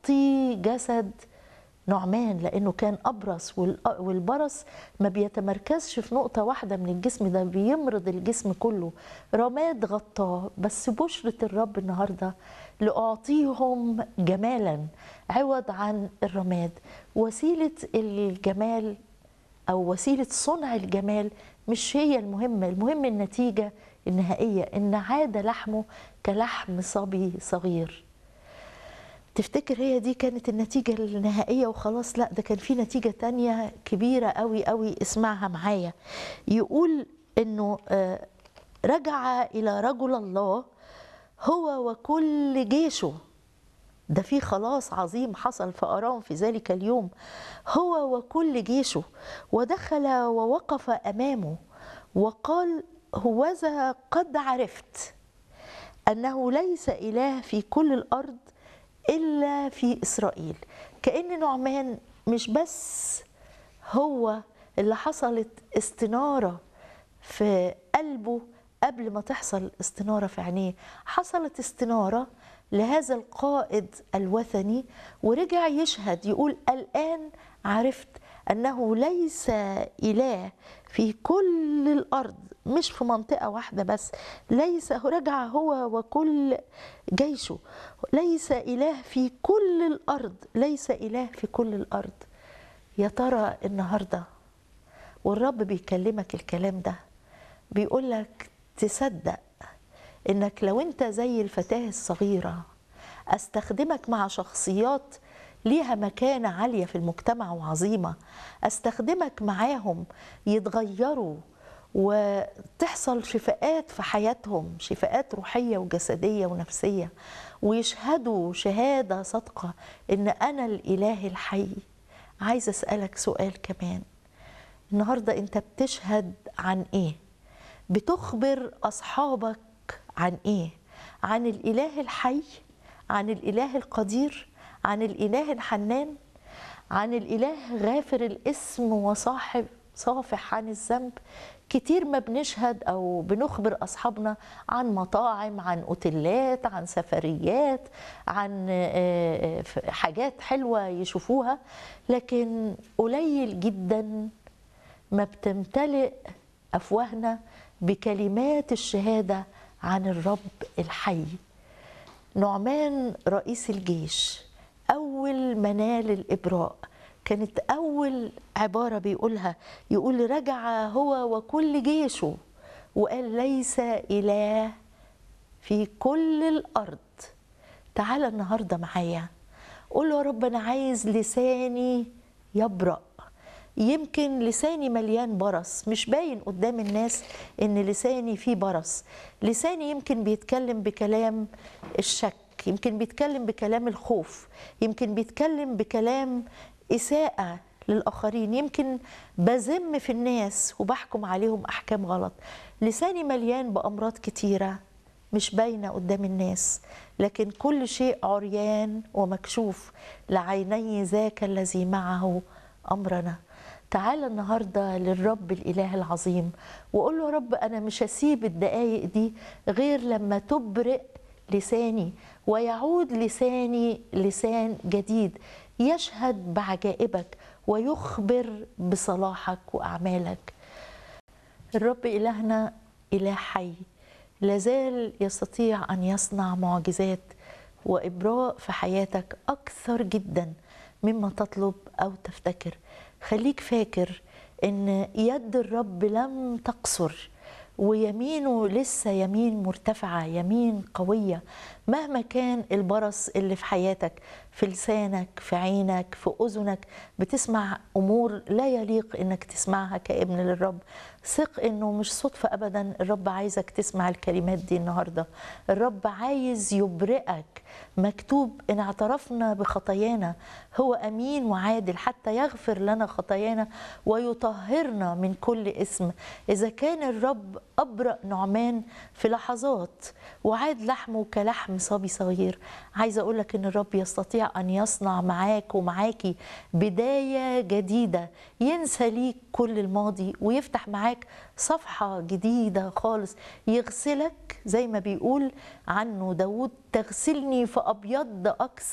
يغطي جسد نعمان لانه كان ابرص والأ- والبرص ما بيتمركزش في نقطه واحده من الجسم ده بيمرض الجسم كله رماد غطاه بس بشرة الرب النهارده لاعطيهم جمالا عوض عن الرماد وسيله الجمال او وسيله صنع الجمال مش هي المهمه المهم النتيجه النهائيه ان عاد لحمه كلحم صبي صغير تفتكر هي دي كانت النتيجة النهائية وخلاص لا ده كان في نتيجة تانية كبيرة قوي قوي اسمعها معايا يقول انه آه، رجع الى رجل الله هو وكل جيشه ده في خلاص عظيم حصل في أرام في ذلك اليوم هو وكل جيشه ودخل ووقف أمامه وقال هوذا قد عرفت أنه ليس إله في كل الأرض إلا في إسرائيل كأن نعمان مش بس هو اللي حصلت استنارة في قلبه قبل ما تحصل استنارة في عينيه حصلت استنارة لهذا القائد الوثني ورجع يشهد يقول الآن عرفت أنه ليس إله في كل الأرض مش في منطقة واحدة بس ليس رجع هو وكل جيشه ليس إله في كل الأرض ليس إله في كل الأرض يا ترى النهارده والرب بيكلمك الكلام ده بيقول لك تصدق انك لو انت زي الفتاه الصغيره استخدمك مع شخصيات ليها مكانه عاليه في المجتمع وعظيمه استخدمك معاهم يتغيروا وتحصل شفاءات في حياتهم شفاءات روحيه وجسديه ونفسيه ويشهدوا شهاده صادقه ان انا الاله الحي عايزه اسالك سؤال كمان النهارده انت بتشهد عن ايه بتخبر اصحابك عن ايه عن الاله الحي عن الاله القدير عن الاله الحنان عن الاله غافر الاسم وصاحب صافح عن الذنب كتير ما بنشهد او بنخبر اصحابنا عن مطاعم عن اوتيلات عن سفريات عن آه، آه، حاجات حلوه يشوفوها لكن قليل جدا ما بتمتلئ افواهنا بكلمات الشهاده عن الرب الحي نعمان رئيس الجيش اول منال الابراء كانت اول عباره بيقولها يقول رجع هو وكل جيشه وقال ليس اله في كل الارض تعالى النهارده معايا قول له يا رب انا عايز لساني يبرأ يمكن لساني مليان برص مش باين قدام الناس ان لساني فيه برص لساني يمكن بيتكلم بكلام الشك يمكن بيتكلم بكلام الخوف يمكن بيتكلم بكلام إساءة للآخرين يمكن بذم في الناس وبحكم عليهم أحكام غلط لساني مليان بأمراض كتيرة مش باينة قدام الناس لكن كل شيء عريان ومكشوف لعيني ذاك الذي معه أمرنا تعال النهارده للرب الاله العظيم وقول له يا رب انا مش هسيب الدقايق دي غير لما تبرئ لساني ويعود لساني لسان جديد يشهد بعجائبك ويخبر بصلاحك واعمالك الرب إلهنا إله حي لازال يستطيع أن يصنع معجزات وإبراء في حياتك أكثر جدا مما تطلب أو تفتكر خليك فاكر إن يد الرب لم تقصر ويمينه لسه يمين مرتفعة يمين قوية مهما كان البرص اللي في حياتك في لسانك في عينك في أذنك بتسمع أمور لا يليق إنك تسمعها كابن للرب ثق إنه مش صدفة أبدا الرب عايزك تسمع الكلمات دي النهاردة الرب عايز يبرئك مكتوب إن اعترفنا بخطايانا هو أمين وعادل حتى يغفر لنا خطايانا ويطهرنا من كل اسم إذا كان الرب أبرأ نعمان في لحظات وعاد لحمه كلحم صبي صغير عايزة أقول لك إن الرب يستطيع أن يصنع معاك ومعاكي بداية جديدة ينسى ليك كل الماضي ويفتح معاك صفحة جديدة خالص يغسلك زي ما بيقول عنه داود تغسلني فأبيض أكثر